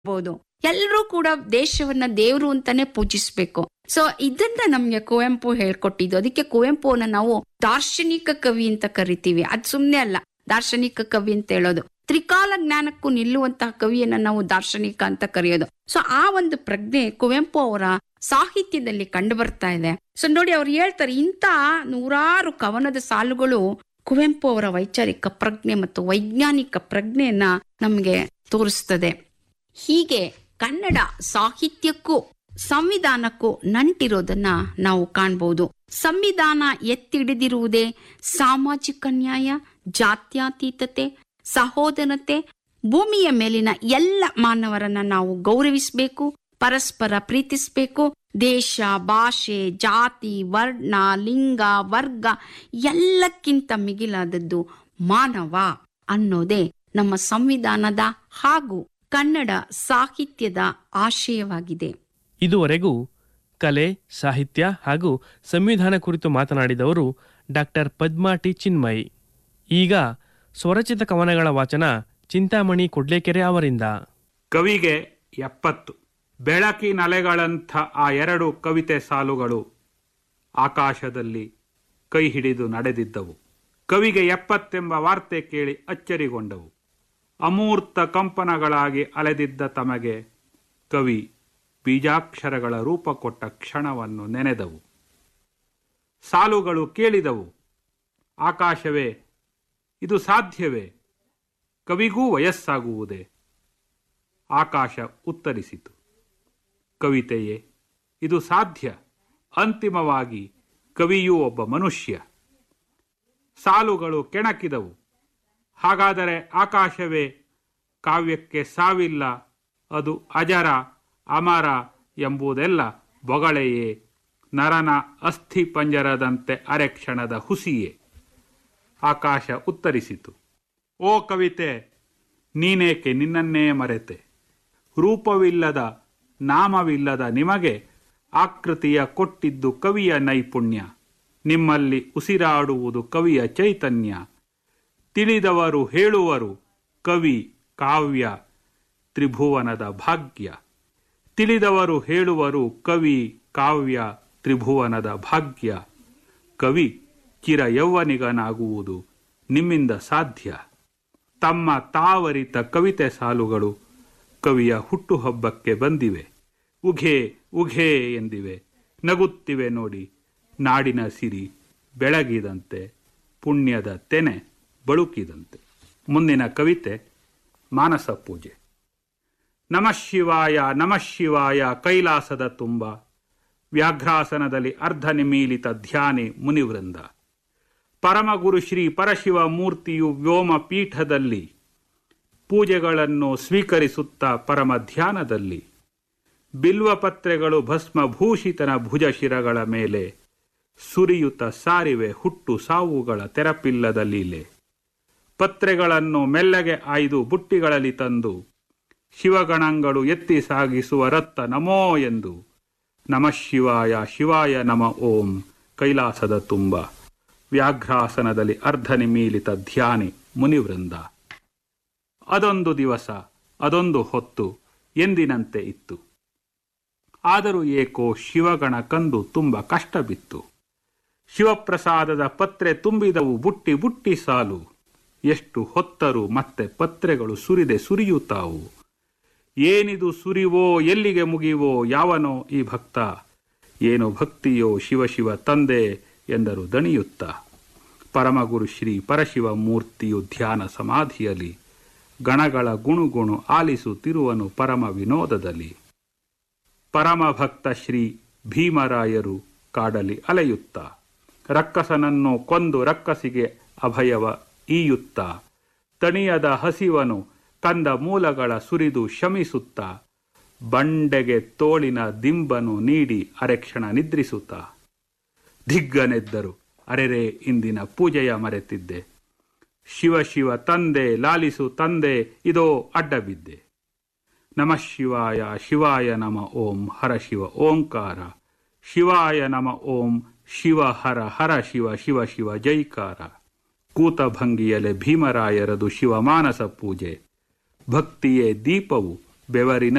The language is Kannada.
ಬಹುದು ಎಲ್ಲರೂ ಕೂಡ ದೇಶವನ್ನ ದೇವರು ಅಂತಾನೆ ಪೂಜಿಸ್ಬೇಕು ಸೊ ಇದನ್ನ ನಮ್ಗೆ ಕುವೆಂಪು ಹೇಳ್ಕೊಟ್ಟಿದ್ದು ಅದಕ್ಕೆ ಕುವೆಂಪುವನ್ನ ನಾವು ದಾರ್ಶನಿಕ ಕವಿ ಅಂತ ಕರಿತೀವಿ ಅದ್ ಸುಮ್ನೆ ಅಲ್ಲ ದಾರ್ಶನಿಕ ಕವಿ ಅಂತ ಹೇಳೋದು ತ್ರಿಕಾಲ ಜ್ಞಾನಕ್ಕೂ ನಿಲ್ಲುವಂತಹ ಕವಿಯನ್ನ ನಾವು ದಾರ್ಶನಿಕ ಅಂತ ಕರೆಯೋದು ಸೊ ಆ ಒಂದು ಪ್ರಜ್ಞೆ ಕುವೆಂಪು ಅವರ ಸಾಹಿತ್ಯದಲ್ಲಿ ಕಂಡು ಬರ್ತಾ ಇದೆ ಸೊ ನೋಡಿ ಅವ್ರು ಹೇಳ್ತಾರೆ ಇಂಥ ನೂರಾರು ಕವನದ ಸಾಲುಗಳು ಕುವೆಂಪು ಅವರ ವೈಚಾರಿಕ ಪ್ರಜ್ಞೆ ಮತ್ತು ವೈಜ್ಞಾನಿಕ ಪ್ರಜ್ಞೆಯನ್ನ ನಮಗೆ ತೋರಿಸ್ತದೆ ಹೀಗೆ ಕನ್ನಡ ಸಾಹಿತ್ಯಕ್ಕೂ ಸಂವಿಧಾನಕ್ಕೂ ನಂಟಿರೋದನ್ನ ನಾವು ಕಾಣ್ಬೋದು ಸಂವಿಧಾನ ಎತ್ತಿಡಿದಿರುವುದೇ ಸಾಮಾಜಿಕ ನ್ಯಾಯ ಜಾತ್ಯತೀತತೆ ಸಹೋದರತೆ ಭೂಮಿಯ ಮೇಲಿನ ಎಲ್ಲ ಮಾನವರನ್ನ ನಾವು ಗೌರವಿಸಬೇಕು ಪರಸ್ಪರ ಪ್ರೀತಿಸಬೇಕು ದೇಶ ಭಾಷೆ ಜಾತಿ ವರ್ಣ ಲಿಂಗ ವರ್ಗ ಎಲ್ಲಕ್ಕಿಂತ ಮಿಗಿಲಾದದ್ದು ಮಾನವ ಅನ್ನೋದೇ ನಮ್ಮ ಸಂವಿಧಾನದ ಹಾಗೂ ಕನ್ನಡ ಸಾಹಿತ್ಯದ ಆಶಯವಾಗಿದೆ ಇದುವರೆಗೂ ಕಲೆ ಸಾಹಿತ್ಯ ಹಾಗೂ ಸಂವಿಧಾನ ಕುರಿತು ಮಾತನಾಡಿದವರು ಡಾಕ್ಟರ್ ಪದ್ಮಾ ಟಿ ಚಿನ್ಮಯ್ ಈಗ ಸ್ವರಚಿತ ಕವನಗಳ ವಾಚನ ಚಿಂತಾಮಣಿ ಕೊಡ್ಲೇಕೆರೆ ಅವರಿಂದ ಕವಿಗೆ ಎಪ್ಪತ್ತು ಬೆಳಕಿನಲೆಗಳಂಥ ಆ ಎರಡು ಕವಿತೆ ಸಾಲುಗಳು ಆಕಾಶದಲ್ಲಿ ಕೈ ಹಿಡಿದು ನಡೆದಿದ್ದವು ಕವಿಗೆ ಎಪ್ಪತ್ತೆಂಬ ವಾರ್ತೆ ಕೇಳಿ ಅಚ್ಚರಿಗೊಂಡವು ಅಮೂರ್ತ ಕಂಪನಗಳಾಗಿ ಅಲೆದಿದ್ದ ತಮಗೆ ಕವಿ ಬೀಜಾಕ್ಷರಗಳ ರೂಪ ಕೊಟ್ಟ ಕ್ಷಣವನ್ನು ನೆನೆದವು ಸಾಲುಗಳು ಕೇಳಿದವು ಆಕಾಶವೇ ಇದು ಸಾಧ್ಯವೇ ಕವಿಗೂ ವಯಸ್ಸಾಗುವುದೇ ಆಕಾಶ ಉತ್ತರಿಸಿತು ಕವಿತೆಯೇ ಇದು ಸಾಧ್ಯ ಅಂತಿಮವಾಗಿ ಕವಿಯೂ ಒಬ್ಬ ಮನುಷ್ಯ ಸಾಲುಗಳು ಕೆಣಕಿದವು ಹಾಗಾದರೆ ಆಕಾಶವೇ ಕಾವ್ಯಕ್ಕೆ ಸಾವಿಲ್ಲ ಅದು ಅಜರ ಅಮರ ಎಂಬುದೆಲ್ಲ ಬೊಗಳೆಯೇ ನರನ ಅಸ್ಥಿ ಪಂಜರದಂತೆ ಅರೆಕ್ಷಣದ ಹುಸಿಯೇ ಆಕಾಶ ಉತ್ತರಿಸಿತು ಓ ಕವಿತೆ ನೀನೇಕೆ ನಿನ್ನನ್ನೇ ಮರೆತೆ ರೂಪವಿಲ್ಲದ ನಾಮವಿಲ್ಲದ ನಿಮಗೆ ಆಕೃತಿಯ ಕೊಟ್ಟಿದ್ದು ಕವಿಯ ನೈಪುಣ್ಯ ನಿಮ್ಮಲ್ಲಿ ಉಸಿರಾಡುವುದು ಕವಿಯ ಚೈತನ್ಯ ತಿಳಿದವರು ಹೇಳುವರು ಕವಿ ಕಾವ್ಯ ತ್ರಿಭುವನದ ಭಾಗ್ಯ ತಿಳಿದವರು ಹೇಳುವರು ಕವಿ ಕಾವ್ಯ ತ್ರಿಭುವನದ ಭಾಗ್ಯ ಕವಿ ಚಿರ ಯೌವನಿಗನಾಗುವುದು ನಿಮ್ಮಿಂದ ಸಾಧ್ಯ ತಮ್ಮ ತಾವರಿತ ಕವಿತೆ ಸಾಲುಗಳು ಕವಿಯ ಹುಟ್ಟುಹಬ್ಬಕ್ಕೆ ಬಂದಿವೆ ಉಘೆ ಉಘೆ ಎಂದಿವೆ ನಗುತ್ತಿವೆ ನೋಡಿ ನಾಡಿನ ಸಿರಿ ಬೆಳಗಿದಂತೆ ಪುಣ್ಯದ ತೆನೆ ಬಳುಕಿದಂತೆ ಮುಂದಿನ ಕವಿತೆ ಮಾನಸ ಪೂಜೆ ನಮಃ ಶಿವಾಯ ನಮಃ ಶಿವಾಯ ಕೈಲಾಸದ ತುಂಬ ವ್ಯಾಘ್ರಾಸನದಲ್ಲಿ ಅರ್ಧ ನಿಮೀಲಿತ ಧ್ಯಾನಿ ಮುನಿವೃಂದ ಪರಮಗುರು ಶ್ರೀ ಪರಶಿವ ಮೂರ್ತಿಯು ವ್ಯೋಮ ಪೀಠದಲ್ಲಿ ಪೂಜೆಗಳನ್ನು ಸ್ವೀಕರಿಸುತ್ತಾ ಪರಮ ಧ್ಯಾನದಲ್ಲಿ ಬಿಲ್ವಪತ್ರೆಗಳು ಭಸ್ಮಭೂಷಿತನ ಭುಜ ಶಿರಗಳ ಮೇಲೆ ಸುರಿಯುತ್ತ ಸಾರಿವೆ ಹುಟ್ಟು ಸಾವುಗಳ ತೆರಪಿಲ್ಲದ ಲೀಲೆ ಪತ್ರೆಗಳನ್ನು ಮೆಲ್ಲಗೆ ಆಯ್ದು ಬುಟ್ಟಿಗಳಲ್ಲಿ ತಂದು ಶಿವಗಣಗಳು ಎತ್ತಿ ಸಾಗಿಸುವ ರತ್ತ ನಮೋ ಎಂದು ನಮಃ ಶಿವಾಯ ಶಿವಾಯ ನಮ ಓಂ ಕೈಲಾಸದ ತುಂಬ ವ್ಯಾಘ್ರಾಸನದಲ್ಲಿ ಅರ್ಧ ನಿಮೀಲಿತ ಧ್ಯಾನಿ ಮುನಿವೃಂದ ಅದೊಂದು ದಿವಸ ಅದೊಂದು ಹೊತ್ತು ಎಂದಿನಂತೆ ಇತ್ತು ಆದರೂ ಏಕೋ ಶಿವಗಣ ಕಂದು ತುಂಬ ಕಷ್ಟ ಬಿತ್ತು ಶಿವಪ್ರಸಾದದ ಪತ್ರೆ ತುಂಬಿದವು ಬುಟ್ಟಿ ಬುಟ್ಟಿ ಸಾಲು ಎಷ್ಟು ಹೊತ್ತರು ಮತ್ತೆ ಪತ್ರೆಗಳು ಸುರಿದೆ ಸುರಿಯುತ್ತಾವು ಏನಿದು ಸುರಿವೋ ಎಲ್ಲಿಗೆ ಮುಗಿವೋ ಯಾವನೋ ಈ ಭಕ್ತ ಏನು ಭಕ್ತಿಯೋ ಶಿವ ಶಿವ ತಂದೆ ಎಂದರು ದಣಿಯುತ್ತ ಪರಮಗುರು ಶ್ರೀ ಪರಶಿವ ಮೂರ್ತಿಯು ಧ್ಯಾನ ಸಮಾಧಿಯಲ್ಲಿ ಗಣಗಳ ಗುಣುಗುಣು ಆಲಿಸುತ್ತಿರುವನು ಪರಮ ವಿನೋದದಲ್ಲಿ ಪರಮ ಭಕ್ತ ಶ್ರೀ ಭೀಮರಾಯರು ಕಾಡಲಿ ಅಲೆಯುತ್ತ ರಕ್ಕಸನನ್ನು ಕೊಂದು ರಕ್ಕಸಿಗೆ ಅಭಯವ ಈಯುತ್ತ ತಣಿಯದ ಹಸಿವನು ಕಂದ ಮೂಲಗಳ ಸುರಿದು ಶಮಿಸುತ್ತ ಬಂಡೆಗೆ ತೋಳಿನ ದಿಂಬನು ನೀಡಿ ಅರೆಕ್ಷಣ ನಿದ್ರಿಸುತ್ತ ದಿಗ್ಗನೆದ್ದರು ಅರೆರೆ ಇಂದಿನ ಪೂಜೆಯ ಮರೆತಿದ್ದೆ ಶಿವ ಶಿವ ತಂದೆ ಲಾಲಿಸು ತಂದೆ ಇದೋ ಅಡ್ಡ ಬಿದ್ದೆ ನಮಃ ಶಿವಾಯ ಶಿವಾಯ ನಮ ಓಂ ಹರ ಶಿವ ಓಂಕಾರ ಶಿವಾಯ ನಮ ಓಂ ಶಿವ ಹರ ಹರ ಶಿವ ಶಿವ ಶಿವ ಜೈಕಾರ ಕೂತಭಂಗಿಯಲೆ ಭೀಮರಾಯರದು ಶಿವಮಾನಸ ಪೂಜೆ ಭಕ್ತಿಯೇ ದೀಪವು ಬೆವರಿನ